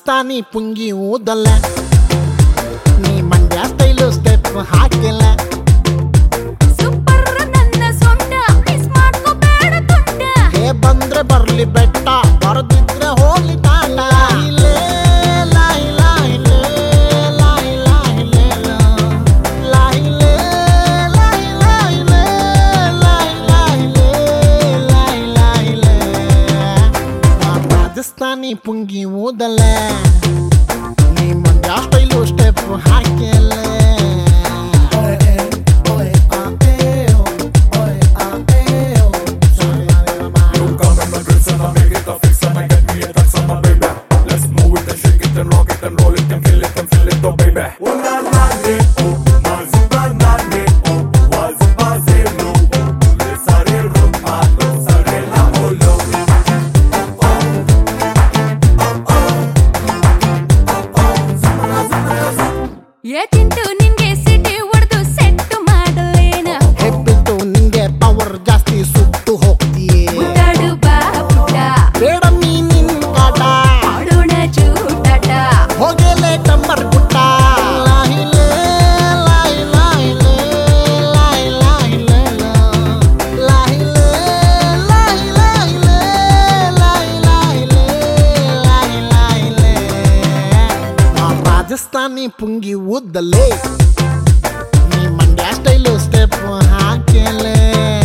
ರಾಜಸ್ಥಾನಿ ಪುಂಗಿ ಊದಲ್ಲ ನೀ ಮಂಡ್ಯ ಸ್ಟೈಲು ಸ್ಟೆಪ್ ಹಾಕಿಲ್ಲ ಸೂಪರ್ ನನ್ನ ಸೊಂಟ ಮಿಸ್ ಮಾಡ್ಕೋಬೇಡ ತುಂಟ ಹೇ ಬಂದ್ರೆ ಬರ್ಲಿ ಬೆಟ್ಟ ಬರದಿದ್ರೆ ಹೋಗ್ಲಿ ತಾಣ ಇಲ್ಲೇ ಲಾಯ್ ಲಾಯ್ ಲೇ, ಲಾಯ್ ಲಾಯ್ ಲೇ ಲಾ. ಲಾಯ್ ಲೇ, ಲಾಯ್ ಲಾಯ್ ಲೇ, ಲಾಯ್ ಲಾಯ್ ಲೇ, ಲಾಯ್ ಲಾಯ್ ಲೇ. ನಾನ್ ರಾಜಸ್ಥಾನಿ ಪುಂಗಿ ಊದಲ್ಲ ನೀ ಮಂಡ್ಯ ಸ್ಟೈಲು ಸ್ಟೆಪ್ ಹಾಕಿಲ್ಲ You come in my dress and I make it a fix and I get me a tax on my baby. Let's move it and shake it and rock it and roll it and kill it and feel it, oh baby. Oh na na ne oh, maziba na ne oh, waziba zero oh, le sare rum alo sare la olo. ಏ ತಿಂಟು ನಿನ್ಗೆ city ಹೊಡೆದು set ಮಾಡಲೇನ ಹೆಬ್ಬಿಟ್ಟು ನಿಂಗೆ power ಜಾಸ್ತಿ ಸುಟ್ಟು ಹೋಗ್ತೀಯೇ ಮುಟ್ಟಾಡು ಬಾ ಪುಟ್ಟ ಬೇಡ ನೀನಿನ್ ಕಾಟ ಆಡೋಣ ಜೂಟಾಟ ಹೋಗಲೇ ಟಮ್ಮರ್ ಗುಟ್ಟ ಲಾಹಿಲೇ, ಲಾಯ್ ಲಾಯ್ ಲೇ, ಲಾಯ್ ಲಾಯ್ ಲೇ ಲಾ. ಲಾಹಿಲೇ, ಲಾಯ್ ಲಾಯ್ ಲೇ, ಲಾಯ್ ಲಾಯ್ ಲೇ, ಲಾಯ್ ಲಾಯ್ ಲೇ. ಆ ರಾಜಸ್ಥಾನಿ ಪುಂಗಿ ಊದಲೇ ನೀ ಮಂಡ್ಯ ಸ್ಟೈಲು ಸ್ಟೆಪ್ ಹಾಕಲೇ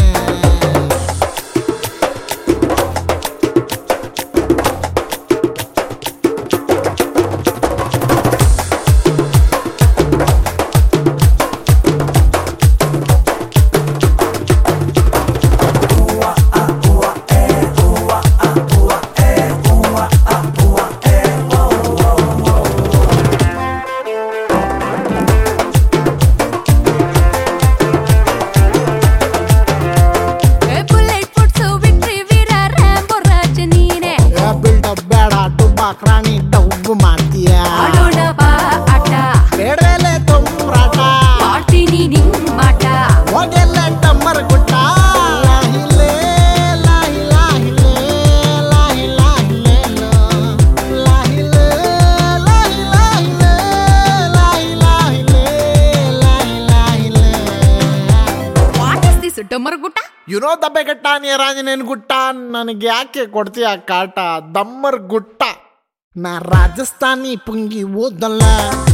ಏ ಬುಲೆಟ್ ಫುಟ್ಸು ವಿಕ್ಟ್ರಿ ವೀರ ರ್ಯಾಂಬೋ ರಾಜ ನೀನೆ ಬಿಲ್ಡಪ್ ಬೇಡ ಡುಬಾಕ್ ರಾಣಿ ಡಬ್ಬು ಮಾಡ್ತೀಯ ಆಡೋಣ ಬಾ ಆಟ ಬೇಡಲೆ ತೊಂಬ್ರಾಟ ಮಾಡ್ತೀನಿ ನಿಂಗ್ ಮಾಟ ಹೋಗೆಲ್ಲ ಟಮ್ಮರ್ ಗುಟ್ಟ ಲಾಹಿಲೇ, ಲಾಹಿ ಲಾಹಿಲೇ, ಲಾಹಿ ಲಾಹಿಲೇ ಲೋ. ಲಾಹಿಲೇ, ಲಾಹಿ ಲಾಹಿಲೇ, ಲಾಹಿ ಲಾಹಿಲೇ, ಲಾಹಿ ಲಾಹಿಲೇ. ವಾಟ್ ಇಸ್ ದಿಸ್ ಡಮರ್ ಗುಟ್ಟ ಯುನೋ ದಬ್ಬೆಗಟ್ಟ ನೀರಾಂಜನೇಯನ್ ಗುಟ್ಟ ನನಗೆ ಯಾಕೆ ಕೊಡ್ತೀಯ ಕಾಟ ದಮ್ಮರ್ ಗುಟ್ಟ ನಾ ರಾಜಸ್ಥಾನಿ ಪುಂಗಿ ಓದಲ್ಲ